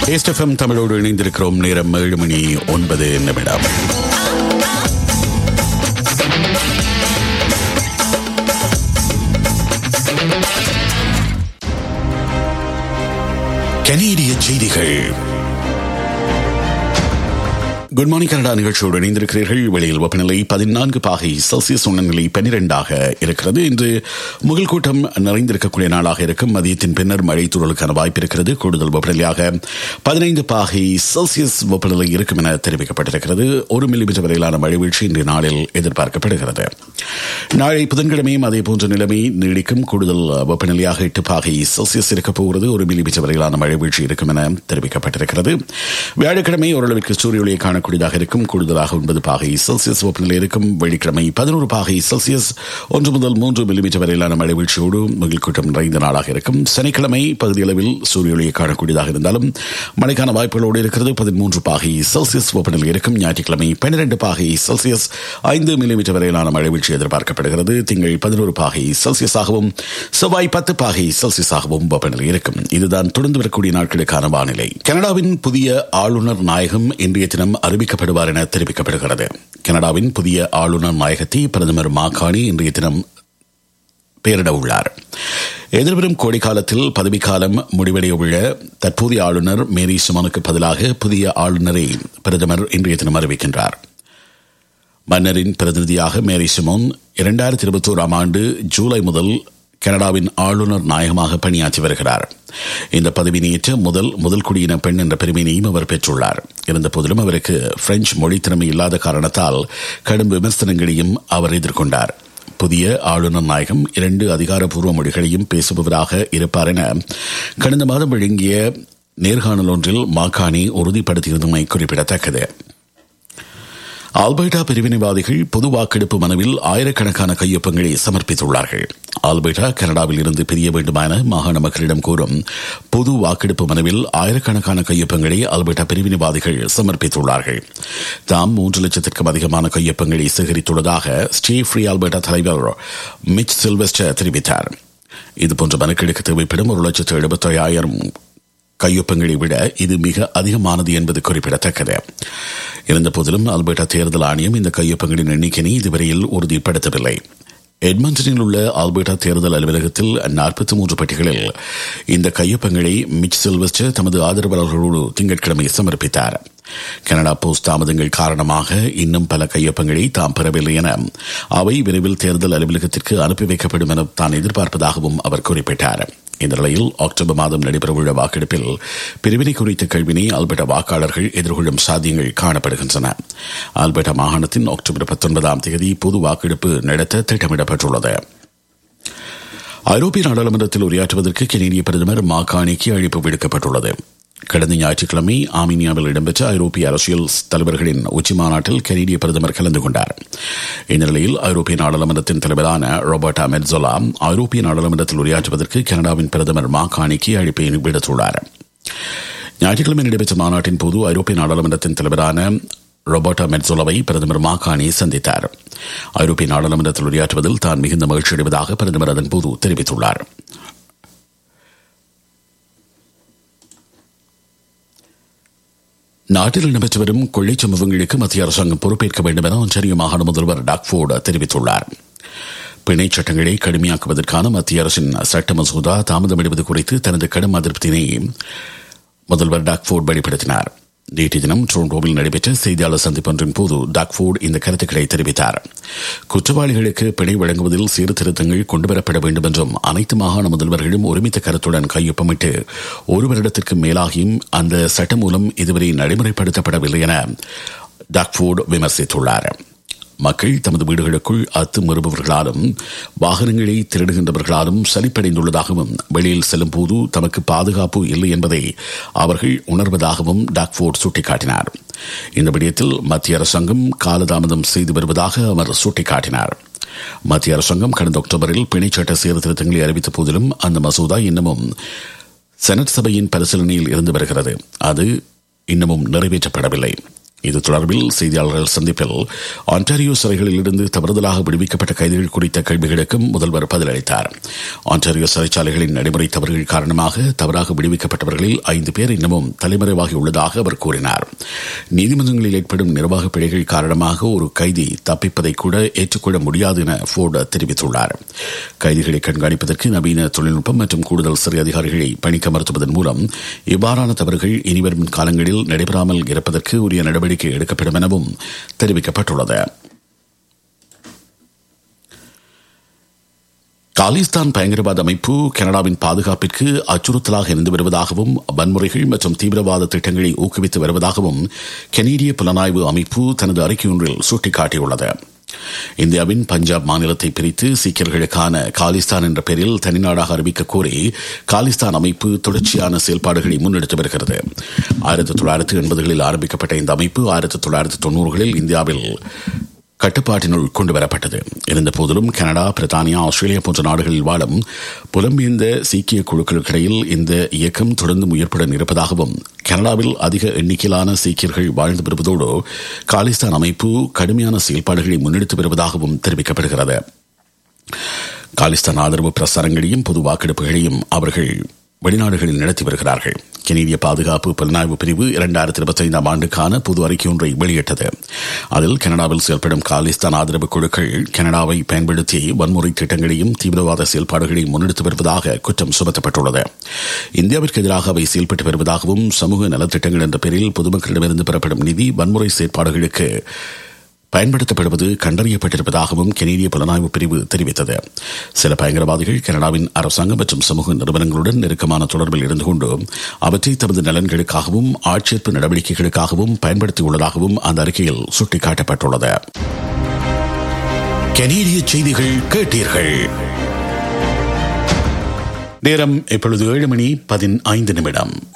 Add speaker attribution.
Speaker 1: SFM தமிழோடு இணைந்திருக்கிறோம் நேரம் ஏழு மணி ஒன்பது நிமிடம் கனேடிய செய்திகள் குட் மார்னிங் கனடா நிகழ்ச்சியோடு இணைந்திருக்கிறீர்கள் வெளியில் வெப்பநிலை பதினான்கு பாகை செல்சியஸ் உணர்நிலை பன்னிரெண்டாக இருக்கிறது இன்று முகல் கூட்டம் நிறைந்திருக்கக்கூடிய நாளாக இருக்கும் மதியத்தின் பின்னர் மழை தூறலுக்கான வாய்ப்பு இருக்கிறது கூடுதல் வெப்பநிலையாக பதினைந்து பாகை செல்சியஸ் வெப்பநிலை இருக்கும் என தெரிவிக்கப்பட்டிருக்கிறது ஒரு மில்லிமீட்டர் வரையிலான மழை வீழ்ச்சி இன்றைய நாளில் எதிர்பார்க்கப்படுகிறது நாளை புதன்கிழமையும் அதே போன்ற நிலைமை நீடிக்கும் கூடுதல் வெப்பநிலையாக எட்டு பாகை செல்சியஸ் இருக்கப் போகிறது ஒரு மில்லிமீட்டர் வரையிலான மழை வீழ்ச்சி இருக்கும் என தெரிவிக்கப்பட்டிருக்கிறது வியாழக்கிழமை ஓரளவிற்கு சூரிய ஒளியை காணக்கூடியதாக இருக்கும் கூடுதலாக ஒன்பது பாகை செல்சியஸ் வெப்பநிலை இருக்கும் வெள்ளிக்கிழமை பதினோரு பாகை செல்சியஸ் ஒன்று முதல் மூன்று மில்லிமீட்டர் வரையிலான மழை வீழ்ச்சியோடு மகிழ் கூட்டம் நிறைந்த நாளாக இருக்கும் சனிக்கிழமை பகுதியளவில் சூரிய ஒளியை காணக்கூடியதாக இருந்தாலும் மழைக்கான வாய்ப்புகளோடு இருக்கிறது பதிமூன்று பாகை செல்சியஸ் வெப்பநிலை இருக்கும் ஞாயிற்றுக்கிழமை பன்னிரண்டு பாகை செல்சியஸ் ஐந்து மில்லிமீட்டர் வரையிலான மழை வீழ்ச்சி எதிர்பார்க்கப்படுகிறது திங்கள் பதினோரு பாகை செல்சியஸாகவும் செவ்வாய் பத்து பாகை செல்சியஸாகவும் வெப்பநிலை இருக்கும் இதுதான் தொடர்ந்து வரக்கூடிய நாட்களுக்கான வானிலை கனடாவின் புதிய ஆளுநர் நாயகம் இன்றைய தினம் அறிவிக்கப்படுவார் என தெரிவிக்கப்படுகிறது கனடாவின் புதிய ஆளுநர் நாயகத்தை பிரதமர் மாகாணி இன்றைய தினம் பெயரிட உள்ளார் எதிர்வரும் கோடைக்காலத்தில் பதவிக்காலம் முடிவடைய உள்ள தற்போதைய ஆளுநர் மேரி சுமனுக்கு பதிலாக புதிய ஆளுநரை பிரதமர் இன்றைய தினம் அறிவிக்கின்றார் மன்னரின் பிரதிநிதியாக மேரி சிமோன் இரண்டாயிரத்தி இருபத்தோராம் ஆண்டு ஜூலை முதல் கனடாவின் ஆளுநர் நாயகமாக பணியாற்றி வருகிறார் இந்த பதவியேற்ற முதல் முதல் குடியின பெண் என்ற பெருமையினையும் அவர் பெற்றுள்ளார் இருந்த போதிலும் அவருக்கு பிரெஞ்சு மொழி திறமை இல்லாத காரணத்தால் கடும் விமர்சனங்களையும் அவர் எதிர்கொண்டார் புதிய ஆளுநர் நாயகம் இரண்டு அதிகாரப்பூர்வ மொழிகளையும் பேசுபவராக இருப்பார் என கடந்த மாதம் வழங்கிய நேர்காணல் ஒன்றில் மாகாணி உறுதிப்படுத்தியிருந்தமை குறிப்பிடத்தக்கது ஆல்பர்டா பிரிவினைவாதிகள் பொது வாக்கெடுப்பு மனுவில் ஆயிரக்கணக்கான கையொப்பங்களை சமர்ப்பித்துள்ளார்கள் ஆல்பர்டா கனடாவில் இருந்து பிரிய வேண்டுமான மாகாண மக்களிடம் கூறும் பொது வாக்கெடுப்பு மனுவில் ஆயிரக்கணக்கான கையொப்பங்களை ஆல்பர்டா பிரிவினைவாதிகள் சமர்ப்பித்துள்ளார்கள் தாம் மூன்று லட்சத்திற்கும் அதிகமான கையொப்பங்களை சேகரித்துள்ளதாக ஸ்டே ஃப்ரீ ஆல்பர்டா தலைவர் மிச் சில்வெஸ்டர் தெரிவித்தார் இதுபோன்ற மனுக்களுக்கு தேவைப்படும் ஒரு லட்சத்து எழுபத்தி ஆயிரம் கையொப்பங்களை விட இது மிக அதிகமானது என்பது குறிப்பிடத்தக்கது இருந்தபோதிலும் அல்பர்டா தேர்தல் ஆணையம் இந்த கையொப்பங்களின் எண்ணிக்கையை இதுவரையில் உறுதிப்படுத்தவில்லை எட்மண்டனில் உள்ள ஆல்பர்டா தேர்தல் அலுவலகத்தில் நாற்பத்தி மூன்று பெட்டிகளில் இந்த கையொப்பங்களை மிச் சில்வஸ்டர் தமது ஆதரவாளர்களோடு திங்கட்கிழமை சமர்ப்பித்தார் கனடா போஸ்ட் தாமதங்கள் காரணமாக இன்னும் பல கையொப்பங்களை தாம் பெறவில்லை என அவை விரைவில் தேர்தல் அலுவலகத்திற்கு அனுப்பி வைக்கப்படும் என தான் எதிர்பார்ப்பதாகவும் அவர் குறிப்பிட்டார் இந்த நிலையில் அக்டோபர் மாதம் நடைபெறவுள்ள வாக்கெடுப்பில் பிரிவினை குறித்த கேள்வினை ஆல்பர்டா வாக்காளர்கள் எதிர்கொள்ளும் சாத்தியங்கள் காணப்படுகின்றன ஆல்பர்டா மாகாணத்தின் அக்டோபர் பத்தொன்பதாம் தேதி பொது வாக்கெடுப்பு நடத்த திட்டமிடப்பட்டுள்ளது ஐரோப்பிய நாடாளுமன்றத்தில் உரையாற்றுவதற்கு கெனடிய பிரதமர் மாகாணிக்கு அழைப்பு விடுக்கப்பட்டுள்ளது கடந்த ஞாயிற்றுக்கிழமை ஆர்மீனியாவில் இடம்பெற்ற ஐரோப்பிய அரசியல் தலைவர்களின் உச்சி மாநாட்டில் கனேடிய பிரதமர் கலந்து கொண்டார் இந்நிலையில் ஐரோப்பிய நாடாளுமன்றத்தின் தலைவரான ரோபர்டா மெட்சோலா ஐரோப்பிய நாடாளுமன்றத்தில் உரையாற்றுவதற்கு கனடாவின் பிரதமர் மாகாணிக்கு அழைப்பை விடுத்துள்ளார் ஞாயிற்றுக்கிழமை நடைபெற்ற மாநாட்டின் போது ஐரோப்பிய நாடாளுமன்றத்தின் தலைவரான ரோபர்டா மெட்சோலாவை பிரதமர் மாகாணி சந்தித்தார் ஐரோப்பிய நாடாளுமன்றத்தில் உரையாற்றுவதில் தான் மிகுந்த மகிழ்ச்சி அடைவதாக பிரதமர் அதன்போது தெரிவித்துள்ளார் நாட்டில் இடம்பெற்று வரும் கொள்ளைச் சம்பவங்களுக்கு மத்திய அரசாங்கம் பொறுப்பேற்க வேண்டும் என ஒன்றிய மாகாண முதல்வர் டாக்ஃபோர்டு தெரிவித்துள்ளார் பிணை சட்டங்களை கடுமையாக்குவதற்கான மத்திய அரசின் சட்ட மசோதா தாமதமிடுவது குறித்து தனது கடும் அதிருப்தியினை முதல்வர் டாக்ஃபோர்டு வெளிப்படுத்தினார் நேற்று தினம் டொரண்டோவில் நடைபெற்ற செய்தியாளர் சந்திப்பொன்றின் போது டாக்ஃபோர்டு இந்த கருத்துக்களை தெரிவித்தார் குற்றவாளிகளுக்கு பிணை வழங்குவதில் சீர்திருத்தங்கள் கொண்டுவரப்பட வேண்டும் என்றும் அனைத்து மாகாண முதல்வர்களும் ஒருமித்த கருத்துடன் கையொப்பமிட்டு ஒரு வருடத்திற்கு மேலாகியும் அந்த சட்டம் மூலம் இதுவரை நடைமுறைப்படுத்தப்படவில்லை என டாக்ஃபோர்டு விமர்சித்துள்ளார் மக்கள் தமது வீடுகளுக்குள் அத்துமீறுபவர்களாலும் வாகனங்களை திருடுகின்றவர்களாலும் சலிப்படைந்துள்ளதாகவும் வெளியில் செல்லும் போது தமக்கு பாதுகாப்பு இல்லை என்பதை அவர்கள் உணர்வதாகவும் டாக்ஃபோர்ட் சுட்டிக்காட்டினார் இந்த விடயத்தில் மத்திய அரசாங்கம் காலதாமதம் செய்து வருவதாக அவர் சுட்டிக்காட்டினார் மத்திய அரசாங்கம் கடந்த அக்டோபரில் பிணைச்சட்ட சீர்திருத்தங்களை அறிவித்த போதிலும் அந்த மசோதா இன்னமும் செனட் சபையின் பரிசீலனையில் இருந்து வருகிறது அது இன்னமும் நிறைவேற்றப்படவில்லை இது தொடர்பில் செய்தியாளர்கள் சந்திப்பில் ஆன்டாரியோ சிறைகளில் இருந்து தவறுதலாக விடுவிக்கப்பட்ட கைதிகள் குறித்த கேள்விகளுக்கும் முதல்வர் பதிலளித்தார் ஆன்டாரியோ சிறைச்சாலைகளின் நடைமுறை தவறுகள் காரணமாக தவறாக விடுவிக்கப்பட்டவர்களில் ஐந்து பேர் இன்னமும் தலைமறைவாகி உள்ளதாக அவர் கூறினார் நீதிமன்றங்களில் ஏற்படும் நிர்வாக பிழைகள் காரணமாக ஒரு கைதி தப்பிப்பதை கூட ஏற்றுக்கொள்ள முடியாது என ஃபோர்டு தெரிவித்துள்ளார் கைதிகளை கண்காணிப்பதற்கு நவீன தொழில்நுட்பம் மற்றும் கூடுதல் சிறை அதிகாரிகளை பணிக்கமர்த்துவதன் மூலம் இவ்வாறான தவறுகள் இனிவரும் காலங்களில் நடைபெறாமல் இருப்பதற்கு உரிய நடவடிக்கை நடவடிக்கை எடுக்கப்படும் எனவும் தெரிவிக்கப்பட்டுள்ளது காலிஸ்தான் பயங்கரவாத அமைப்பு கனடாவின் பாதுகாப்பிற்கு அச்சுறுத்தலாக இருந்து வருவதாகவும் வன்முறைகள் மற்றும் தீவிரவாத திட்டங்களை ஊக்குவித்து வருவதாகவும் கனேடிய புலனாய்வு அமைப்பு தனது அறிக்கை ஒன்றில் சுட்டிக்காட்டியுள்ளது இந்தியாவின் பஞ்சாப் மாநிலத்தை பிரித்து சீக்கியர்களுக்கான காலிஸ்தான் என்ற பெயரில் தனிநாடாக அறிவிக்க கோரி காலிஸ்தான் அமைப்பு தொடர்ச்சியான செயல்பாடுகளை முன்னெடுத்து வருகிறது ஆயிரத்தி தொள்ளாயிரத்தி எண்பதுகளில் ஆரம்பிக்கப்பட்ட இந்த அமைப்பு ஆயிரத்தி தொள்ளாயிரத்தி தொன்னூறுகளில் இந்தியாவில் கட்டுப்பாட்டினுள் கொண்டுவரப்பட்டது இருந்த போதிலும் கனடா பிரித்தானியா ஆஸ்திரேலியா போன்ற நாடுகளில் வாழும் புலம்பெயர்ந்த சீக்கிய குழுக்களுக்கிடையில் இந்த இயக்கம் தொடர்ந்து முயற்புடன் இருப்பதாகவும் கனடாவில் அதிக எண்ணிக்கையிலான சீக்கியர்கள் வாழ்ந்து வருவதோடு காலிஸ்தான் அமைப்பு கடுமையான செயல்பாடுகளை முன்னெடுத்து வருவதாகவும் தெரிவிக்கப்படுகிறது காலிஸ்தான் ஆதரவு பிரசாரங்களையும் பொது வாக்கெடுப்புகளையும் அவர்கள் வெளிநாடுகளில் நடத்தி வருகிறார்கள் கெனடிய பாதுகாப்பு புலனாய்வு பிரிவு இரண்டாயிரத்தி இருபத்தி ஐந்தாம் ஆண்டுக்கான பொது அறிக்கை ஒன்றை வெளியிட்டது அதில் கனடாவில் செயல்படும் காலிஸ்தான் ஆதரவு குழுக்கள் கனடாவை பயன்படுத்தி வன்முறை திட்டங்களையும் தீவிரவாத செயல்பாடுகளையும் முன்னெடுத்து வருவதாக குற்றம் சுமத்தப்பட்டுள்ளது இந்தியாவிற்கு எதிராக அவை செயல்பட்டு வருவதாகவும் சமூக நலத்திட்டங்கள் என்ற பெயரில் பொதுமக்களிடமிருந்து பெறப்படும் நிதி வன்முறை செயற்பாடுகளுக்கு பயன்படுத்தப்படுவது கண்டறியப்பட்டிருப்பதாகவும் கெனடிய புலனாய்வு பிரிவு தெரிவித்தது சில பயங்கரவாதிகள் கனடாவின் அரசாங்கம் மற்றும் சமூக நிறுவனங்களுடன் நெருக்கமான தொடர்பில் இருந்து கொண்டு அவற்றை தமது நலன்களுக்காகவும் ஆட்சேர்ப்பு நடவடிக்கைகளுக்காகவும் பயன்படுத்தியுள்ளதாகவும் அந்த அறிக்கையில் சுட்டிக்காட்டப்பட்டுள்ளது கனேடிய செய்திகள் கேட்டீர்கள் நேரம் இப்பொழுது ஏழு மணி பதினைந்து நிமிடம்